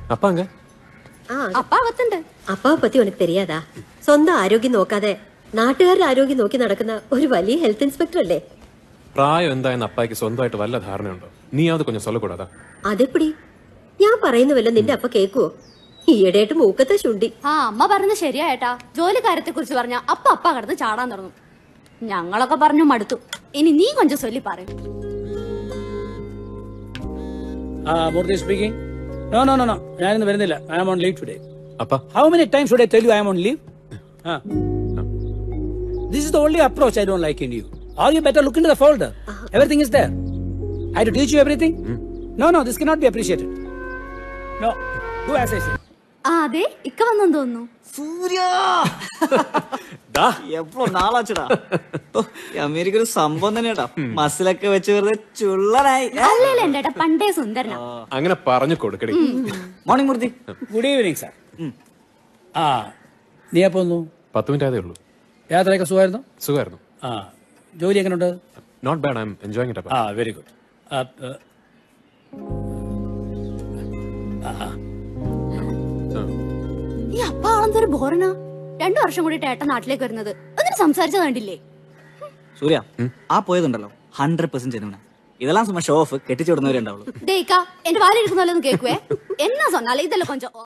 அப்பாங்க ആ அப்பா அகத்துண்டு അപ്പാവെ പറ്റി ഉനക്ക് தெரியாதா സ്വന്തം ആരോഗ്യം നോക്കാതെ നാട്ടുകാരുടെ ആരോഗ്യം നോക്കി നടക്കുന്ന ഒരു വലിയ ഹെൽത്ത് ഇൻസ്പെക്ടർ അല്ലേ പ്രായം എന്തായെന്ന് അപ്പായ്ക്ക് സ്വന്തമായിട്ട് വല്ല ധാരണയുണ്ടോ നീ അത് കൊഞ്ചം சொல்லக்கூடாதா അതെപ്പിടി ഞാൻ പറയുന്ന വല്ല നിന്റെ അപ്പ കേക്കുവോ ഈയിടെയായിട്ട് മൂക്കത്തെ ചുണ്ടി ആ അമ്മ പറഞ്ഞത് ശരിയാ ഏട്ടാ ജോലിക്കാര്യത്തെ കുറിച്ച് പറഞ്ഞ അപ്പ അപ്പ കിടന്ന് ചാടാൻ തുടങ്ങും ഞങ്ങളൊക്കെ പറഞ്ഞു മടുത്തു ഇനി നീ കൊഞ്ചം ചൊല്ലി പറയും ആ Murthy speaking no no no no ഞാനിന്ന് വരുന്നില്ല I am on leave today അപ്പാ how many times should I tell you I am on leave this is the only approach I don't like in you are you better look in the folder everything is there I to teach you everything no no this cannot be appreciated no do as I say ആ അതെ ഇക്ക വന്നെന്ന് തോന്നുന്നു സൂര്യ എപ്പോ നാളാച്ചടാ ഓ, ഈ America ഒരു സംഭവം തന്നെ കേട്ടോ മസിലൊക്കെ വെച്ച് വെറുതെ ചുള്ളനായി അല്ലല്ല എന്റെ ഏട്ടാ പണ്ടേ സുന്ദരനാ അങ്ങനെ പറഞ്ഞു കൊടുക്കടി morning Murthy good evening sir ആ നീ എപ്പോ വന്നു പത്ത് മിനിറ്റ് ആയതേ ഉള്ളൂ യാത്രയൊക്കെ സുഖമായിരുന്നു സുഖമായിരുന്നു ആ ജോലി എങ്ങനെയുണ്ട് not bad I'm enjoying it ആ വെരി ഗുഡ് ഈ അപ്പ ആളെന്തൊരു ബോറനാ രണ്ടു വർഷം കൂടിയിട്ട് ഏട്ടൻ നാട്ടിലേക്ക് വരുന്നത് എന്നിട്ട് സംസാരിച്ചത് കണ്ടില്ലേ സൂര്യ ആ പോയതുണ്ടല്ലോ ഹൺഡ്രഡ് പെർസെന്റ് ജനുവന ഇതെല്ലാം സുമ്മാ ഷോ ഓഫ് കെട്ടിച്ചു വിടുന്നവരെ ഉണ്ടാവുള്ളൂ டேய்க்கா என் வாரி இருக்குனாலும் கேக்குவே என்ன சொன்னாலும் இதெல்லாம் கொஞ்சம்